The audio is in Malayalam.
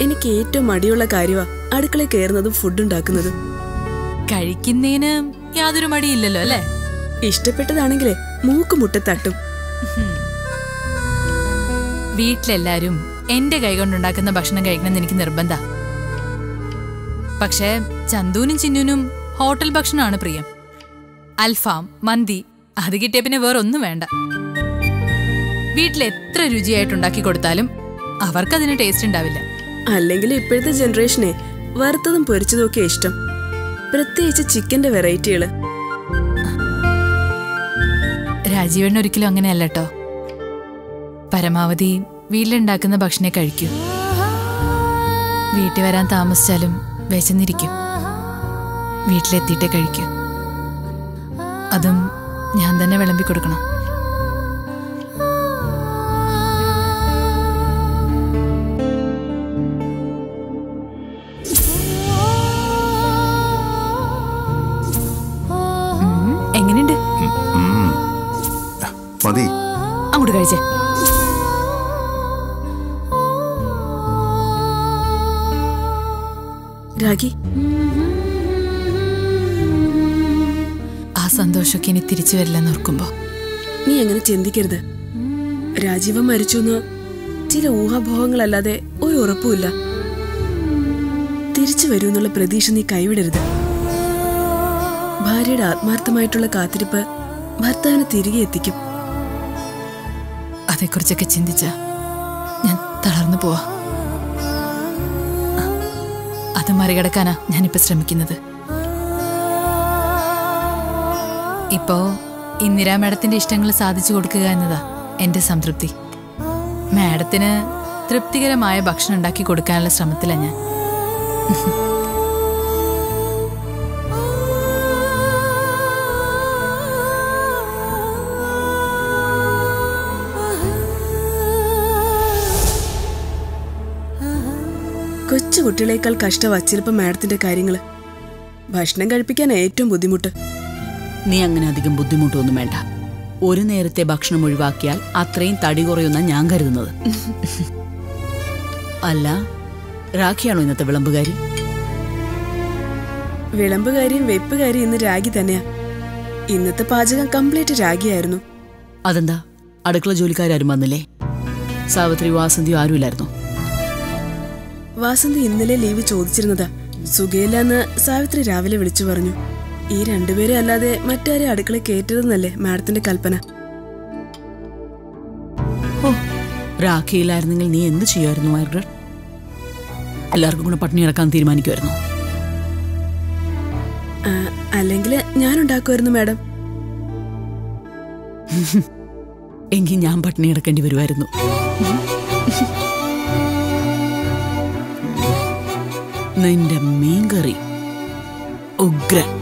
എനിക്ക് ഏറ്റവും മടിയുള്ള കാര്യമാ അടുക്കളയിൽ കയറുന്നതും ഫുഡ് ഉണ്ടാക്കുന്നതും കഴിക്കുന്നതിന് യാതൊരു മടിയില്ലല്ലോ അല്ലേ ഇഷ്ടപ്പെട്ടതാണെങ്കിലേ മൂക്ക് മുട്ട തട്ടും വീട്ടിലെല്ലാരും എന്റെ കൈകൊണ്ടുണ്ടാക്കുന്ന ഭക്ഷണം കഴിക്കണമെന്ന് എനിക്ക് നിർബന്ധ പക്ഷേ ചന്തുവിനും ചിന്നുനും ഹോട്ടൽ ഭക്ഷണമാണ് പ്രിയം അൽഫാം മന്തി അത് കിട്ടിയ പിന്നെ വേറൊന്നും വേണ്ട വീട്ടിൽ എത്ര രുചിയായിട്ട് ഉണ്ടാക്കി കൊടുത്താലും അവർക്കതിന് ടേസ്റ്റ് ഉണ്ടാവില്ല അല്ലെങ്കിൽ ഇപ്പോഴത്തെ ജനറേഷനെ വറുത്തതും പൊരിച്ചതും ഒക്കെ ഇഷ്ടം പ്രത്യേകിച്ച് ചിക്കന്റെ വെറൈറ്റികള് രാജീവണ്ണ ഒരിക്കലും അങ്ങനെയല്ല കേട്ടോ പരമാവധി വീട്ടിലുണ്ടാക്കുന്ന ഭക്ഷണേ കഴിക്കൂ വീട്ടിൽ വരാൻ താമസിച്ചാലും വിശന്നിരിക്കും വീട്ടിലെത്തിയിട്ടേ കഴിക്കൂ അതും ഞാൻ തന്നെ വിളമ്പി കൊടുക്കണം ഉം, എങ്ങനെയുണ്ട് മതി അങ്ങോട്ട് കഴിച്ചേ രാഗി ആ സന്തോഷമൊക്കെ ഇനി തിരിച്ചു വരില്ലെന്ന് ഓർക്കുമ്പോ നീ അങ്ങനെ ചിന്തിക്കരുത് രാജീവൻ മരിച്ചു എന്ന് ചില ഊഹാഭോഹങ്ങളല്ലാതെ ഒരു ഉറപ്പുമില്ല തിരിച്ചു വരൂ എന്നുള്ള പ്രതീക്ഷ നീ കൈവിടരുത് ഭാര്യയുടെ ആത്മാർത്ഥമായിട്ടുള്ള കാത്തിരിപ്പ് ഭർത്താവിനെ തിരികെ എത്തിക്കും അതേക്കുറിച്ചൊക്കെ ചിന്തിച്ച ഞാൻ തളർന്നു പോവാ അ- അത് മറികടക്കാനാ ഞാനിപ്പോ ശ്രമിക്കുന്നത് ഇപ്പോ ഇന്ദിരാ മാഡത്തിന്റെ ഇഷ്ടങ്ങൾ സാധിച്ചു കൊടുക്കുക എന്നതാ എന്റെ സംതൃപ്തി മാഡത്തിന് തൃപ്തികരമായ ഭക്ഷണം ഉണ്ടാക്കി കൊടുക്കാനുള്ള ശ്രമത്തിലാ ഞാൻ കൊച്ചു കുട്ടികളേക്കാൾ കഷ്ടമാ ചിലപ്പോൾ മാഡത്തിന്റെ കാര്യങ്ങള് ഭക്ഷണം കഴിപ്പിക്കാൻ ഏറ്റവും ബുദ്ധിമുട്ട് നീ അങ്ങനെ അധികം ബുദ്ധിമുട്ടൊന്നും വേണ്ട ഒരു നേരത്തെ ഭക്ഷണം ഒഴിവാക്കിയാൽ അത്രയും തടി കുറയുന്ന ഞാൻ കരുതുന്നത് അല്ല രാഖിയാണോ ഇന്നത്തെ വിളമ്പുകാരി വിളമ്പുകാരിയും വെപ്പുകാരിയും ഇന്ന് രാഗി തന്നെയാ ഇന്നത്തെ പാചകം കംപ്ലീറ്റ് രാഗിയായിരുന്നു അതെന്താ അടുക്കള ജോലിക്കാരും വന്നില്ലേ സാവിത്രി വാസന്തിയോ ആരുമില്ലായിരുന്നോ വാസന്തി ഇന്നലെ ലീവ് ചോദിച്ചിരുന്നതാ സുഖയില്ലെന്ന് സാവിത്രി രാവിലെ വിളിച്ചു പറഞ്ഞു ഈ രണ്ടുപേരെ അല്ലാതെ മറ്റാരെ അടുക്കള കയറ്റരുതെന്നല്ലേ മാഡത്തിന്റെ കൽപ്പന ഓ രാഖിയിലായിരുന്നെങ്കിൽ നീ എന്ത് ചെയ്യുമായിരുന്നു മാർഗ്രറ്റ് എല്ലാവർക്കും കൂടെ പട്ടിണി കിടക്കാൻ തീരുമാനിക്കുമായിരുന്നു ആ, അല്ലെങ്കിൽ ഞാൻ ഉണ്ടാക്കുമായിരുന്നു മാഡം എങ്കിൽ ഞാൻ പട്ടിണി കിടക്കേണ്ടി വരുമായിരുന്നു നിന്റെ മീൻകറി ഉഗ്രൻ